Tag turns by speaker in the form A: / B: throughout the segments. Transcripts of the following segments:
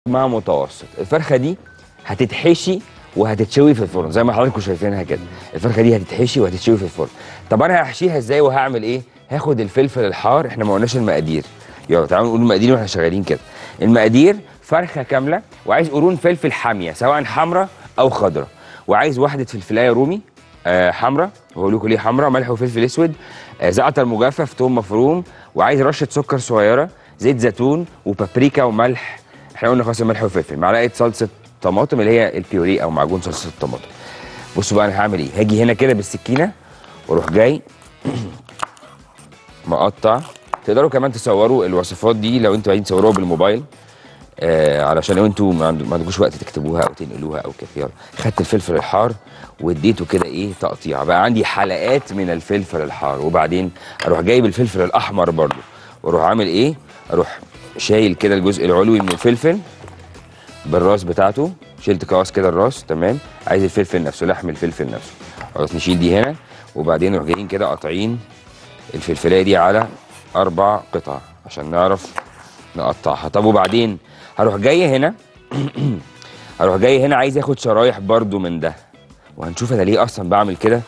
A: مع متوسط الفرخه دي هتتحشي وهتتشوي في الفرن زي ما حضراتكم شايفينها كده الفرخه دي هتتحشي وهتتشوي في الفرن طب انا هحشيها ازاي وهعمل ايه هاخد الفلفل الحار احنا ما قلناش المقادير يلا تعالوا نقول المقادير واحنا شغالين كده المقادير فرخه كامله وعايز قرون فلفل حاميه سواء حمراء او خضراء وعايز واحده فلفلايه رومي آه حمراء وهقول لكم ليه حمراء ملح وفلفل اسود آه زعتر مجفف توم مفروم وعايز رشه سكر صغيره زيت زيتون وبابريكا وملح احنا قلنا خلاص الملح والفلفل معلقه صلصه طماطم اللي هي البيوري او معجون صلصه الطماطم بصوا بقى انا هعمل ايه هاجي هنا كده بالسكينه واروح جاي مقطع تقدروا كمان تصوروا الوصفات دي لو انتوا عايزين تصوروها بالموبايل آه علشان لو انتوا ما عند- ما عندكوش وقت تكتبوها او تنقلوها او كده يلا خدت الفلفل الحار واديته كده ايه تقطيع بقى عندي حلقات من الفلفل الحار وبعدين اروح جايب الفلفل الاحمر برضو واروح عامل ايه اروح شايل كده الجزء العلوي من الفلفل بالراس بتاعته شلت كواس كده الراس تمام عايز الفلفل نفسه لحم الفلفل نفسه خلاص نشيل دي هنا وبعدين نروح جايين كده قاطعين الفلفلايه دي على اربع قطع عشان نعرف نقطعها طب وبعدين هروح جاي هنا هروح جاي هنا عايز اخد شرايح برضو من ده وهنشوف انا ليه اصلا بعمل كده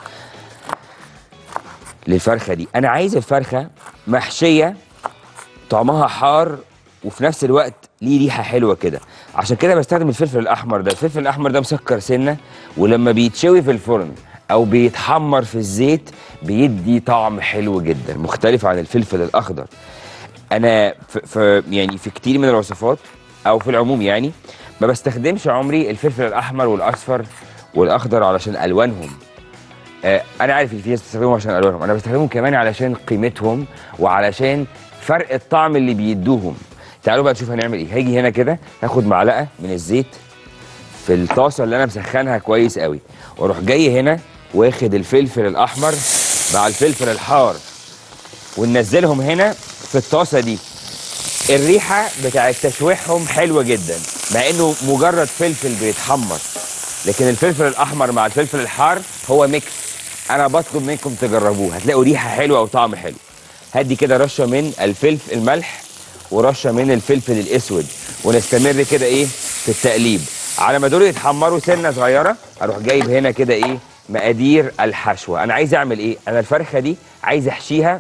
A: للفرخه دي انا عايز الفرخه محشيه طعمها حار وفي نفس الوقت ليه ريحه حلوه كده عشان كده بستخدم الفلفل الاحمر ده الفلفل الاحمر ده مسكر سنه ولما بيتشوي في الفرن او بيتحمر في الزيت بيدي طعم حلو جدا مختلف عن الفلفل الاخضر انا في, في يعني في كتير من الوصفات او في العموم يعني ما بستخدمش عمري الفلفل الاحمر والاصفر والاخضر علشان الوانهم آه، انا عارف ان في ناس بتستخدمهم عشان الوانهم انا بستخدمهم كمان علشان قيمتهم وعلشان فرق الطعم اللي بيدوهم تعالوا بقى نشوف هنعمل ايه هاجي هنا كده هاخد معلقه من الزيت في الطاسه اللي انا مسخنها كويس قوي واروح جاي هنا واخد الفلفل الاحمر مع الفلفل الحار وننزلهم هنا في الطاسه دي الريحه بتاعت تشويحهم حلوه جدا مع انه مجرد فلفل بيتحمر لكن الفلفل الاحمر مع الفلفل الحار هو ميكس انا بطلب منكم تجربوه هتلاقوا ريحه حلوه وطعم حلو هدي كده رشه من الفلفل الملح ورشه من الفلفل الاسود ونستمر كده ايه في التقليب على ما دول يتحمروا سنه صغيره اروح جايب هنا كده ايه مقادير الحشوه انا عايز اعمل ايه انا الفرخه دي عايز احشيها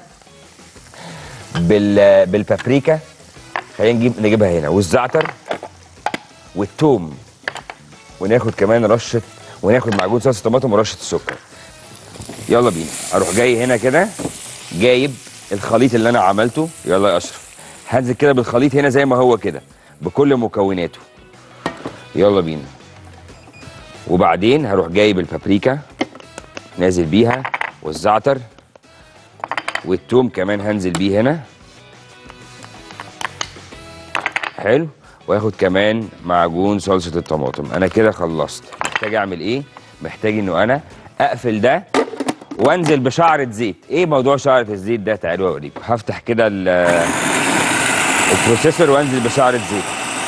A: بال بالبابريكا خلينا نجيب نجيبها هنا والزعتر والثوم وناخد كمان رشه وناخد معجون صلصه طماطم ورشه السكر يلا بينا اروح جاي هنا كده جايب الخليط اللي انا عملته يلا يا اشرف هنزل كده بالخليط هنا زي ما هو كده بكل مكوناته يلا بينا وبعدين هروح جايب البابريكا نازل بيها والزعتر والثوم كمان هنزل بيه هنا حلو واخد كمان معجون صلصه الطماطم انا كده خلصت محتاج اعمل ايه محتاج انه انا اقفل ده وانزل بشعره زيت ايه موضوع شعره الزيت ده تعالوا اوريكم هفتح كده ال- البروسيسور وانزل بشعره زيت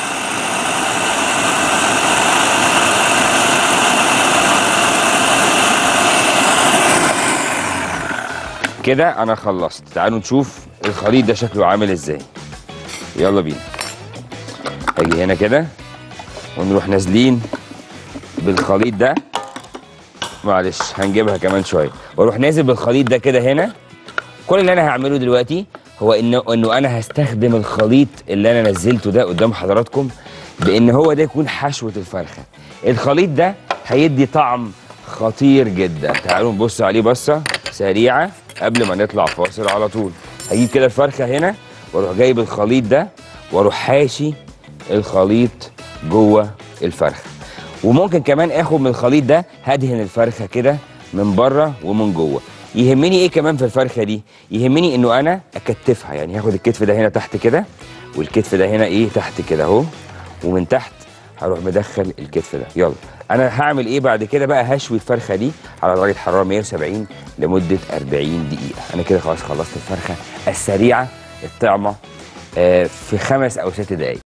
A: كده انا خلصت تعالوا نشوف الخليط ده شكله عامل ازاي يلا بينا اجي هنا كده ونروح نازلين بالخليط ده معلش هنجيبها كمان شويه واروح نازل بالخليط ده كده هنا كل اللي انا هعمله دلوقتي هو انه انه انا هستخدم الخليط اللي انا نزلته ده قدام حضراتكم بان هو ده يكون حشوه الفرخه الخليط ده هيدي طعم خطير جدا تعالوا نبص عليه بصه سريعه قبل ما نطلع فاصل على طول هجيب كده الفرخه هنا واروح جايب الخليط ده واروح حاشي الخليط جوه الفرخه وممكن كمان اخد من الخليط ده هدهن الفرخه كده من بره ومن جوه يهمني ايه كمان في الفرخه دي يهمني انه انا اكتفها يعني هاخد الكتف ده هنا تحت كده والكتف ده هنا ايه تحت كده اهو ومن تحت هروح مدخل الكتف ده يلا انا هعمل ايه بعد كده بقى هشوي الفرخه دي على درجه حراره 170 لمده 40 دقيقه انا كده خلاص خلصت الفرخه السريعه الطعمه آه، في خمس او ست دقائق